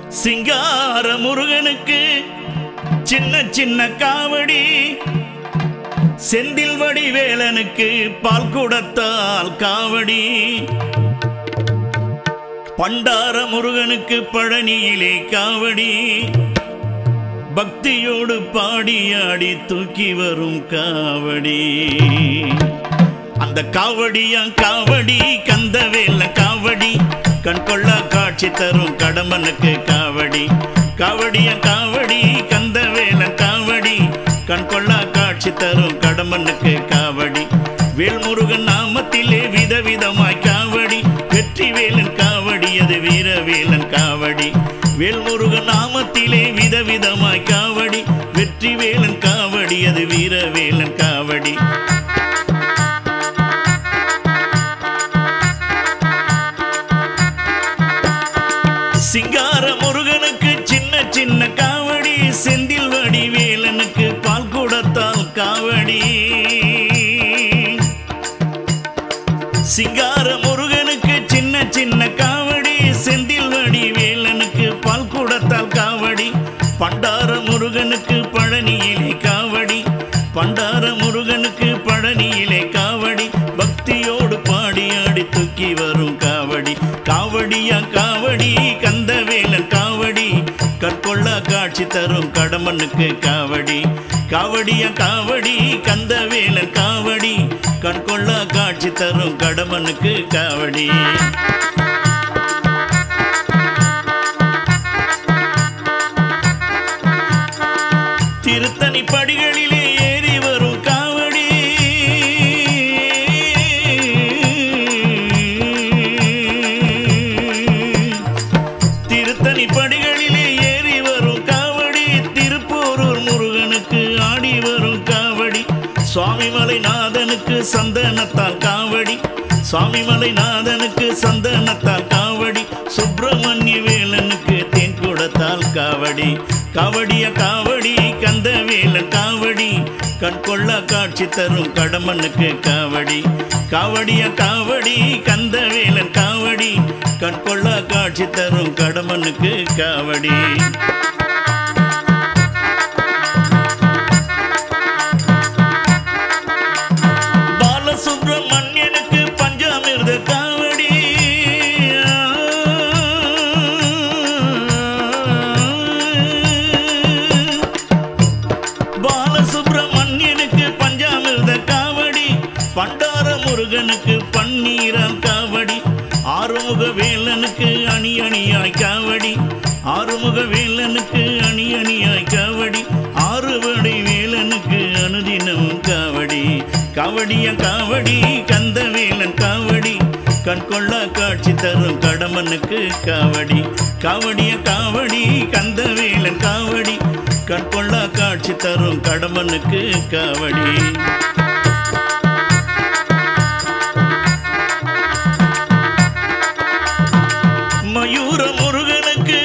சிங்கார முருகனுக்கு சின்ன சின்ன காவடி செந்தில் வடிவேலனுக்கு பால் குடத்தால் காவடி பண்டார முருகனுக்கு பழனியிலே காவடி பக்தியோடு பாடியாடி தூக்கி வரும் காவடி அந்த காவடியா காவடி கந்தவேல காவடி கண் கொள்ளா காட்சி தரும் கடம்பனுக்கு காவடி காவடியா காவடி கந்தவேல காவடி கண் கொள்ளா காட்சி தரும் கடம்பனுக்கு காவடி வேல்முருகன் நாமத்திலே விதவிதமாய் காவடி வெற்றி வேலன் காவடி அது வீரவேலன் காவடி வேல்முருகன் நாமத்திலே விதவிதமாய் காவடி வெற்றி வேலன் காவடி அது வீரவேலன் காவடி சிங்கார முருகனுக்கு சின்ன சின்ன காவடி செந்தில் வடி வேலனுக்கு பால் குடத்தால் காவடி சிங்கார முருகனுக்கு சின்ன சின்ன காவடி செந்தில் வடி வேலனுக்கு பால் குடத்தால் காவடி பண்டார முருகனுக்கு பழனியிலே காவடி பண்டார முருகனுக்கு பழனியிலே காவடி பக்தியோடு பாடி ஆடி தூக்கி வரும் காவடி காவடியா காவடி கந்தவேலன் காவடி கற்கொள்ளா காட்சி தரும் கடமனுக்கு காவடி காவடியா காவடி கந்தவேலன் காவடி கண்கொள்ளா காட்சி தரும் கடமனுக்கு காவடி திருத்தணி படிகளிலே ஏறி வரும் காவடி திருத்தணி படிகளிலே ஏறி வரும் காவடி திருப்போரூர் முருகனுக்கு ஆடி வரும் காவடி சுவாமிமலை நாதனுக்கு சந்தனத்தால் காவடி சுவாமிமலை நாதனுக்கு சந்தனத்தால் காவடி சுப்பிரமணிய வேலனுக்கு தென்குடத்தால் காவடி காவடிய காவடி கந்தவேலன் காவடி கண்கொள்ளா காட்சி தரும் கடமனுக்கு காவடி காவடிய காவடி கந்தவேலன் காவடி கண்கொள்ளா காட்சி தரும் கடமனுக்கு காவடி பாலசுப்ரமணியனுக்கு பஞ்சாமிர்த காவடி பாலசுப்ரமணியனுக்கு பஞ்சாமிர்த காவடி பண்டார முருகனுக்கு பன்னீரம் காவடி ஆறுமுக வேலனுக்கு அணி அணியாய் காவடி ஆறுமுக வேலனுக்கு அணி அணியாய் காவடி ஆறுவடை வேலனுக்கு அனுதினமும் காவடி காவடிய காவடி கந்தவேலன் காவடி கண்கொள்ளா காட்சி தரும் கடமனுக்கு காவடி காவடிய காவடி கந்தவேலன் காவடி கண்கொள்ளா காட்சி தரும் கடமனுக்கு காவடி மயூர முருகனுக்கு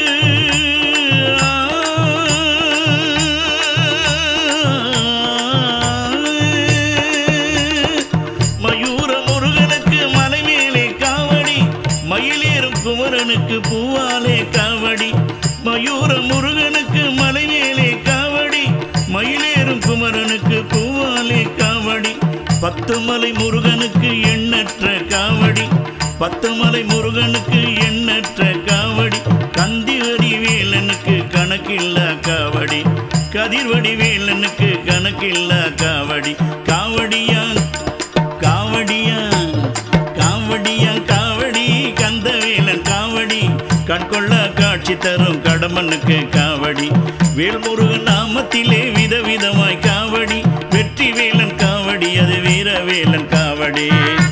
மயூர முருகனுக்கு மலை மேலே காவடி மயிலேறும் குமரனுக்கு பூவாலே காவடி மயூர முருகனுக்கு மலை மேலே காவடி மயிலேறும் குமரனுக்கு பூவாலே காவடி பத்து மலை முருகனுக்கு எண்ணற்ற காவடி பத்து மலை முருகனுக்கு எண்ணற்ற காவடி கந்திவடி வேலனுக்கு கணக்கில்லா காவடி கதிர்வடி வேலனுக்கு கணக்கில்லா காவடி காவடியா காவடியா காவடியா காவடி கந்தவேலன் காவடி கண்கொள்ளா காட்சி தரும் கடமனுக்கு காவடி வேல்முருகன் நாமத்திலே விதவிதமாய் காவடி வெற்றி வேலன் காவடி அது வீரவேலன் காவடி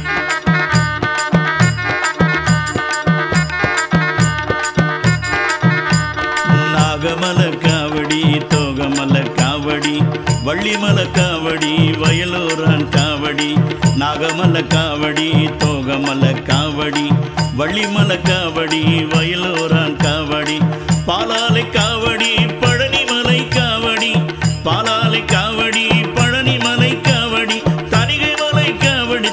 நாகமல காவடி தோகமல காவடி வள்ளிமல காவடி வயலூரான் காவடி நாகமல காவடி தோகமல காவடி வள்ளிமல காவடி வயலூரான் காவடி பாலாலை காவடி பழனிமலை காவடி பாலாலை காவடி பழனிமலை காவடி தனிகை மலை காவடி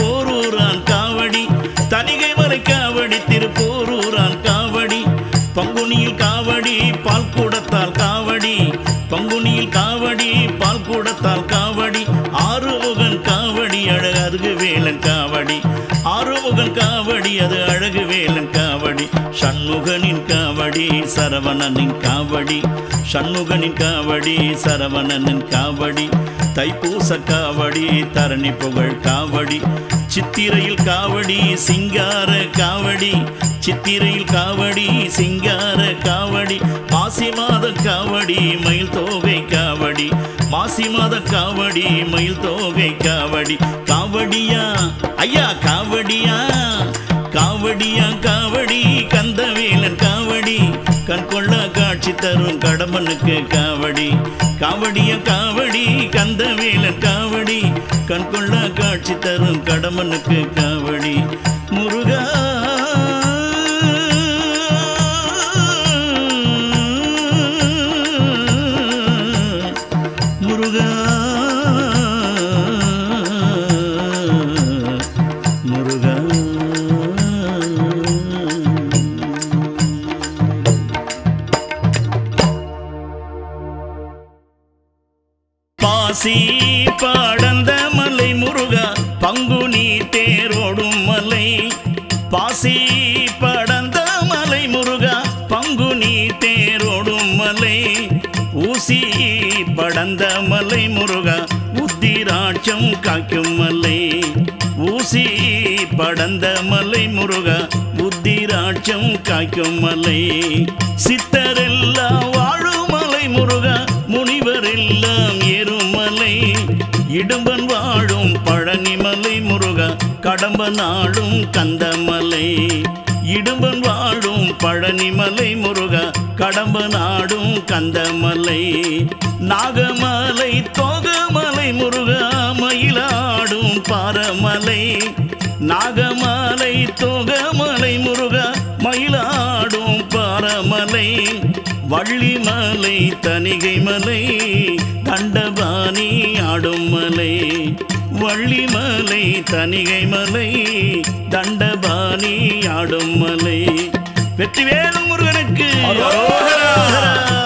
திருப்போரூரான் காவடி தனிகை மலை காவடி திருப்போரூரான் காவடி பங்கு பங்குனியில் காவடி பால் கூடத்தால் காவடி பங்குனியில் காவடி பால் கூடத்தால் காவடி ஆறுமுகன் காவடி அழகு அருகு வேலன் காவடி ஆறுமுகன் காவடி அது அழகு வேலன் காவடி சண்முகனின் காவடி சரவணனின் காவடி சண்முகனின் காவடி சரவணனின் காவடி தைப்பூச காவடி தரணி புகழ் காவடி சித்திரையில் காவடி சிங்கார காவடி சித்திரையில் காவடி சிங்கார காவடி மாசி மாத காவடி மயில் தோகை காவடி மாசி மாத காவடி மயில் தோகை காவடி காவடியா ஐயா காவடியா காவடியா காவடி கந்தவேலன் காவடி கண் கொள்ள காட்சி தரும் கடம்பனுக்கு காவடி காவடிய காவடி கந்தவேலன் காவடி கண் கொள்ள காட்சி தரும் கடம்பனுக்கு காவடி முருகா முருகா முருகா பாசி பாடந்த மலை முருகா பங்குனி தேரோடும் மலை பாசி படந்த மலை முருகா பங்குனி தேரோடும் மலை ஊசி படந்த மலை முருகா உத்திராட்சம் காக்கும் மலை ஊசி படந்த மலை முருகா புத்திராட்சம் காய்க்கும் மலை சித்தரெல்லாம் வாழும் மலை முருகா முனிவரெல்லாம் ஏறுமலை இடும்பன் வாழும் பழனிமலை முருகா கடம்ப நாடும் கந்தமலை இடும்பன் வாழும் பழனிமலை முருகா கடம்ப நாடும் கந்தமலை நாகமலை தோகமலை முருகா மயிலாடும் பாரமலை நாகமலை தோகமலை முருகா மயிலாடும் பாரமலை வள்ளிமலை தணிகை மலை தண்டபாணி ஆடும் மலை வள்ளிமலை தணிகை மலை தண்டபாணி ஆடும் மலை வெற்றிவேல் முருகனுக்கு அரோகரா.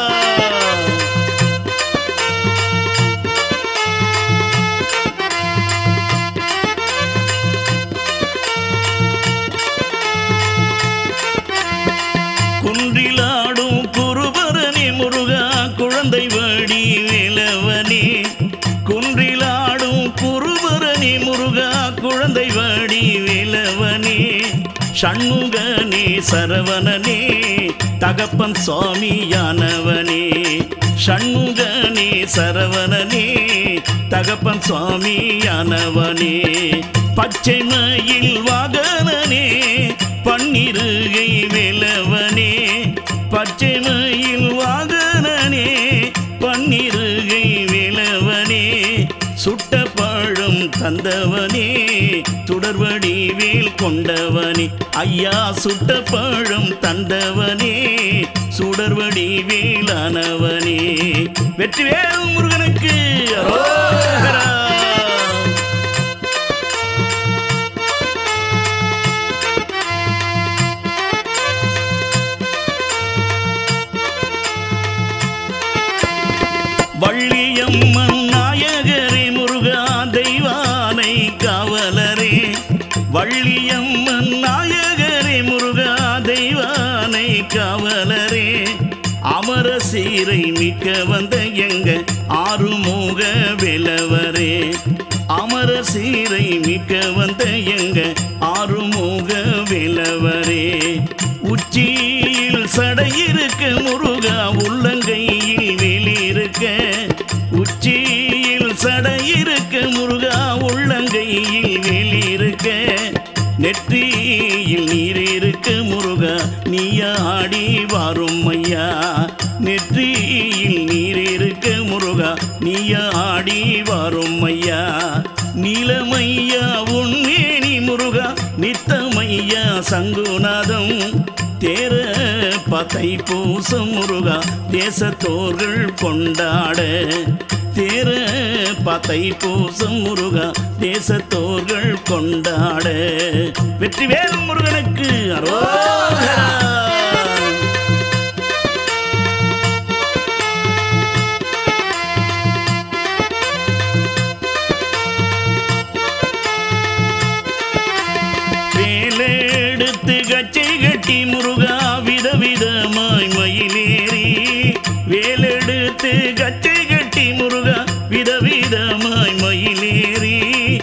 குன்றிலாடும் குருபரனே முருகா குழந்தை வடி வேலவனே குன்றிலாடும் குருபரனே முருகா குழந்தை வடி வேலவனே சண்முகனே சரவணனே தகப்பன் சுவாமியானவனே சண்முகனே சரவணனே தகப்பன் சுவாமியானவனே பச்சை மயில் வாகனனே பன்னிருகை வேலவனே பச்சை மயில் வாகனனே பன்னிருகை வேலவனே சுட்ட பழம் தந்தவனே துடர்வடி வேல் கொண்டவனே ஐயா சுட்ட பழம் தந்தவனே சுடர்வடி வேலானவனே வெற்றிவேல் முருகனுக்கு அரோகரா. வள்ளியம்மன் நாயகரே முருகா தெய்வானை காவலரே வள்ளியம்மன் நாயகரே முருகா தெய்வானை காவலரே அமர சீரை மிக்க வந்த எங்க ஆறுமுக வேலவரே அமர சீரை மிக்க வந்த எங்க ஆறுமுக வேலவரே உச்சியில் சடையிருக்க முருகா உள்ளங்கையில் வேலிருக்க உச்சியில் சடையிருக்க முருகா உள்ளங்கையில் வேலிருக்க நெற்றியில் நீர் இருக்க முருகா நீயாடி வாரும் ஐயா நெற்றியில் நீர் இருக்க முருகா நீயாடி வாரும் ஐயா நீலமையா உன்னேனி முருகா நித்தமையா சங்குநாதம் தேர பத்தை பூசம் முருகா தேசத்தோர்கள் கொண்டாட தேர பத்தை பூசம் முருகா தேசத்தோர்கள் கொண்டாட வெற்றிவேல் முருகனுக்கு அரோகரா விதவிதமாய் மயிலேறி வேலெடுத்து கச்சை கட்டி முருகா விதவிதமாய் மயிலேறி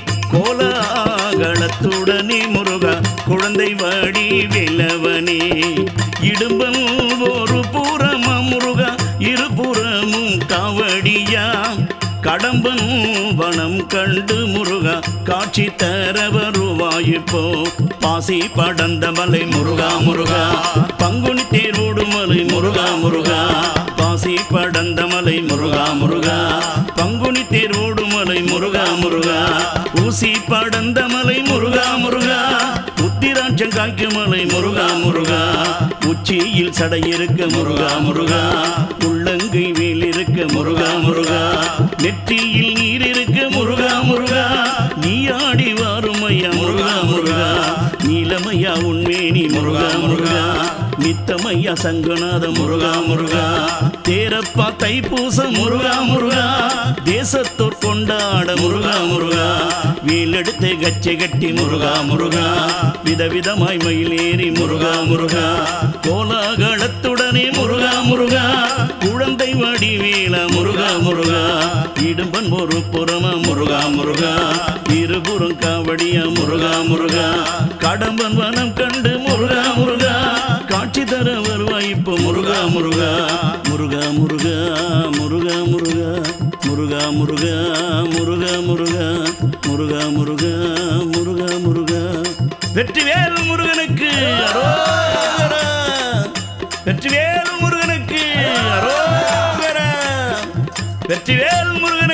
கோலாகலத்துடனே முருகா குழந்தை வாடி வெல்லவனே இடும்பம் ஒரு புறமா முருகா இருபுறமும் காவடியாம் கடம்பன் வனம் கண்டு முருகா காட்சி தர வருவாயிப்போ பாசி படந்த மலை முருகா முருகா பங்குனி தேரோடு மலை முருகா முருகா பாசி படந்த மலை முருகா முருகா பங்குனி தேரோடு மலை முருகா முருகா ஊசி படந்த மலை முருகா முருகா உத்திராட்சம் காய்க்கும் மலை முருகா முருகா உச்சியில் சடை இருக்க முருகா முருகா உள்ளங்கை வேல் இருக்க முருகா முருகா நெற்றியில் நீர் இருக்க முருகா முருகா நீ ஆடி வாரும் ஐயா முருகா முருகா நீலமையா உண்மேனி முருகா முருகா நித்தமையா சங்கநாத முருகா முருகா தேரப்பா தைப்பூச முருகா முருகா தேசத்தோர் கொண்டாட முருகா முருகா வீலெடுத்து கச்சை கட்டி முருகா முருகா விதவிதமாய் மயிலேறி முருகா முருகா கோலாகலத்துடனே முருகா முருகா குழந்தை வடிவேல முருகா முருகா இடும்பன் ஒரு புறமா முருகா முருகா இருபுறம் காவடியா முருகா முருகா கடம்பன் வனம் கண்டு முருகா முருகா காட்சி தர வருவாய் இப்போ முருகா முருகா முருகா முருகா முருகா முருகா முருகா முருகா முருகா முருகா முருகா முருகா முருகா முருகா வெற்றிவேல் முருகனுக்கு அரோகரா வெற்றிவேல் முருகனுக்கு அரோகரா வெற்றிவேல் முருகன்